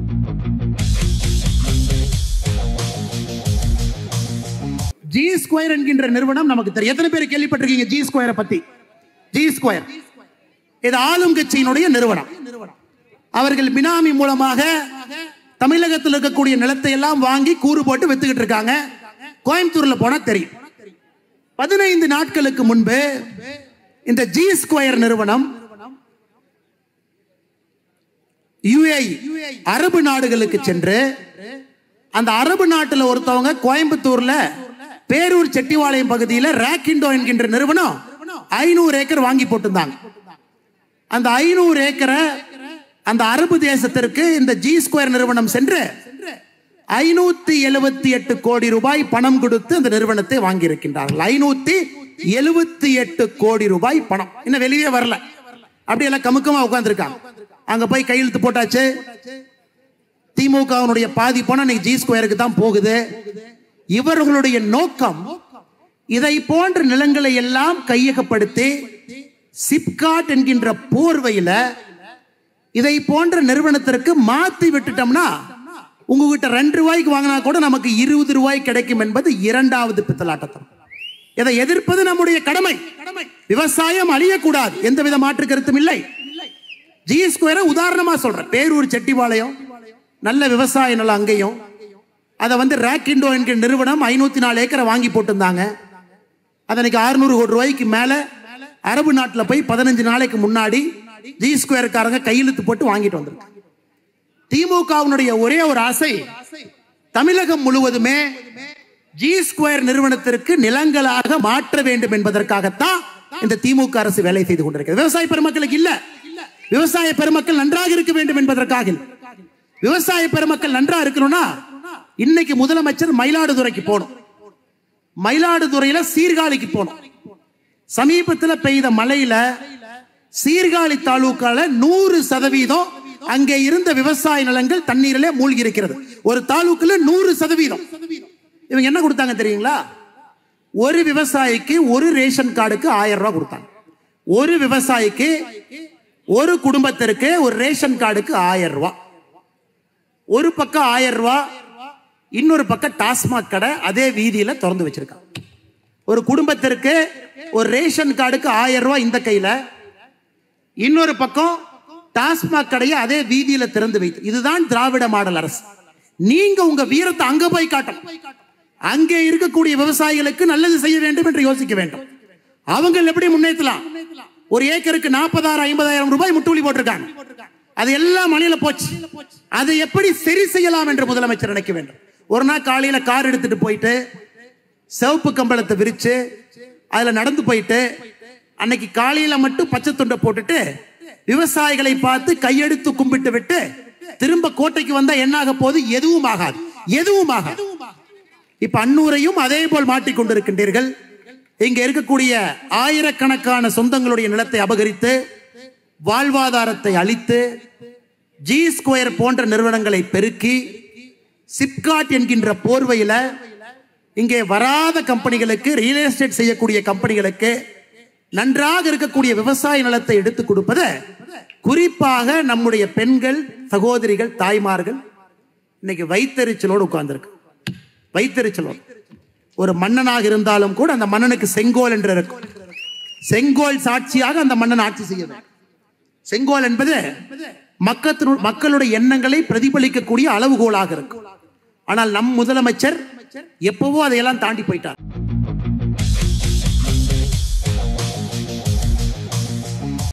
G square என்கின்ற நிறுவனம் நமக்கு தெரியும் எத்தனை பேர் கேள்விப்பட்டிருக்கீங்க ஜி ஸ்கொயரை பத்தி ஜி ஸ்கொயர் இது ஆளும் கட்சியினுடைய நிறுவனம் அவர்கள் பினாமி மூலமாக தமிழகத்தில் இருக்கக்கூடிய நிலத்தை எல்லாம் வாங்கி கூறு போட்டு வித்துக்கிட்டு இருக்காங்க கோயம்புத்தூர்ல போனா தெரியும் பதினைந்து நாட்களுக்கு முன்பு இந்த ஜி ஸ்கொயர் நிறுவனம் யுஏ அரபு நாடுகளுக்கு சென்று அந்த அரபு நாட்டுல ஒருத்தவங்க கோயம்புத்தூர்ல பேரூர் செட்டிவாளையம் பகுதியில் ராக்கிண்டோ என்கின்ற நிறுவனம் ஐநூறு ஏக்கர் வாங்கி போட்டிருந்தாங்க அந்த ஐநூறு ஏக்கரை அந்த அரபு தேசத்திற்கு இந்த ஜி ஸ்கொயர் நிறுவனம் சென்று ஐநூத்தி எழுபத்தி எட்டு கோடி ரூபாய் பணம் கொடுத்து அந்த நிறுவனத்தை வாங்கி இருக்கின்றார்கள் ஐநூத்தி எழுபத்தி எட்டு கோடி ரூபாய் பணம் இன்னும் வெளியே வரல அப்படியெல்லாம் கமுக்கமா உட்கார்ந்துருக்காங்க அங்க போய் கையெழுத்து போட்டாச்சு திமுகவினுடைய பாதி பணம் இன்னைக்கு ஜி ஸ்கொயருக்கு தான் போகுது இவர்களுடைய நோக்கம் இதை போன்ற நிலங்களை எல்லாம் கையகப்படுத்தி சிப்காட் என்கின்ற போர்வையில இதை போன்ற நிறுவனத்திற்கு மாத்தி விட்டுட்டோம்னா உங்ககிட்ட ரெண்டு ரூபாய்க்கு வாங்கினா கூட நமக்கு இருபது ரூபாய் கிடைக்கும் என்பது இரண்டாவது பித்தலாட்டத்தம் இதை எதிர்ப்பது நம்முடைய கடமை விவசாயம் அழியக்கூடாது எந்தவித மாற்று கருத்தும் இல்லை ஜி ஸ்கொயரை உதாரணமா சொல்றேன் பேரூர் செட்டிபாளையம் நல்ல விவசாய நிலம் அங்கேயும் அதை வந்து ராக்கிண்டோ என்கிற நிறுவனம் ஐநூத்தி நாலு ஏக்கரை வாங்கி போட்டிருந்தாங்க அதனைக்கு அறுநூறு கோடி ரூபாய்க்கு மேல அரபு நாட்டில் போய் பதினஞ்சு நாளைக்கு முன்னாடி ஜி ஸ்கொயர்காரங்க கையெழுத்து போட்டு வாங்கிட்டு வந்திருக்காங்க திமுகவினுடைய ஒரே ஒரு ஆசை தமிழகம் முழுவதுமே ஜி ஸ்கொயர் நிறுவனத்திற்கு நிலங்களாக மாற்ற வேண்டும் என்பதற்காகத்தான் இந்த திமுக அரசு வேலை செய்து கொண்டிருக்கிறது விவசாய பெருமக்களுக்கு இல்ல விவசாய பெருமக்கள் நன்றாக இருக்க வேண்டும் என்பதற்காக இல்ல. விவசாய பெருமக்கள் நன்றா இருக்கணும்னா இன்னைக்கு முதலமைச்சர் மயிலாடுதுறைக்கு போகணும் மயிலாடுதுறையில சீர்காழிக்கு போகணும் சமீபத்துல பெய்த மழையில சீர்காழி தாலுக்கால நூறு சதவீதம் அங்கே இருந்த விவசாய நிலங்கள் தண்ணீரிலே மூழ்கி இருக்கிறது ஒரு தாலுக்குல நூறு சதவீதம் இவங்க என்ன கொடுத்தாங்க தெரியுங்களா ஒரு விவசாயிக்கு ஒரு ரேஷன் கார்டுக்கு ஆயிரம் ரூபாய் கொடுத்தாங்க ஒரு விவசாயிக்கு ஒரு குடும்பத்திற்கு ஒரு ரேஷன் கார்டுக்கு ஆயிரம் ரூபாய் ஒரு பக்கம் ஆயிரம் ரூபாய் இன்னொரு பக்கம் டாஸ்மாக் கடை அதே வீதியில திறந்து வச்சிருக்காங்க ஒரு குடும்பத்திற்கு ஒரு ரேஷன் கார்டுக்கு ஆயிரம் ரூபாய் இந்த கையில இன்னொரு பக்கம் டாஸ்மாக் கடையை அதே வீதியில திறந்து வைத்து இதுதான் திராவிட மாடல் அரசு நீங்க உங்க வீரத்தை அங்க போய் காட்டணும் அங்கே இருக்கக்கூடிய விவசாயிகளுக்கு நல்லது செய்ய வேண்டும் என்று யோசிக்க வேண்டும் அவங்க எப்படி முன்னேற்றலாம் ஒரு ஏக்கருக்கு நாற்பதாயிரம் ஐம்பதாயிரம் ரூபாய் முட்டுவலி போட்டிருக்காங்க அது எல்லாம் மணியில போச்சு அதை எப்படி சரி செய்யலாம் என்று முதலமைச்சர் நினைக்க வேண்டும் ஒரு நாள் காலையில கார் எடுத்துட்டு போயிட்டு சிவப்பு கம்பளத்தை விரிச்சு அதுல நடந்து போயிட்டு அன்னைக்கு காலையில மட்டும் பச்சை துண்டை போட்டுட்டு விவசாயிகளை பார்த்து கையெடுத்து கும்பிட்டு விட்டு திரும்ப கோட்டைக்கு வந்தா என்ன ஆக போகுது எதுவும் ஆகாது எதுவும் ஆகாது இப்ப அன்னூரையும் அதே போல் மாட்டிக்கொண்டிருக்கின்றீர்கள் இங்க இருக்கக்கூடிய ஆயிரக்கணக்கான சொந்தங்களுடைய நிலத்தை அபகரித்து வாழ்வாதாரத்தை அளித்து ஜி ஸ்கொயர் போன்ற நிறுவனங்களை பெருக்கி சிப்காட் என்கின்ற போர்வையில இங்கே வராத கம்பெனிகளுக்கு ரியல் எஸ்டேட் செய்யக்கூடிய கம்பெனிகளுக்கு நன்றாக இருக்கக்கூடிய விவசாய நிலத்தை எடுத்து கொடுப்பது குறிப்பாக நம்முடைய பெண்கள் சகோதரிகள் தாய்மார்கள் இன்னைக்கு வைத்தறிச்சலோடு உட்கார்ந்துருக்கு வைத்தறிச்சலோடு ஒரு மன்னனாக இருந்தாலும் கூட அந்த மன்னனுக்கு செங்கோல் என்று இருக்கும் செங்கோல் சாட்சியாக அந்த மன்னன் ஆட்சி செய்ய வேண்டும் செங்கோல் என்பது மக்கத்தினு மக்களுடைய எண்ணங்களை பிரதிபலிக்கக்கூடிய அளவுகோலாக இருக்கும் ஆனால் நம் முதலமைச்சர் எப்பவோ அதையெல்லாம் தாண்டி போயிட்டார்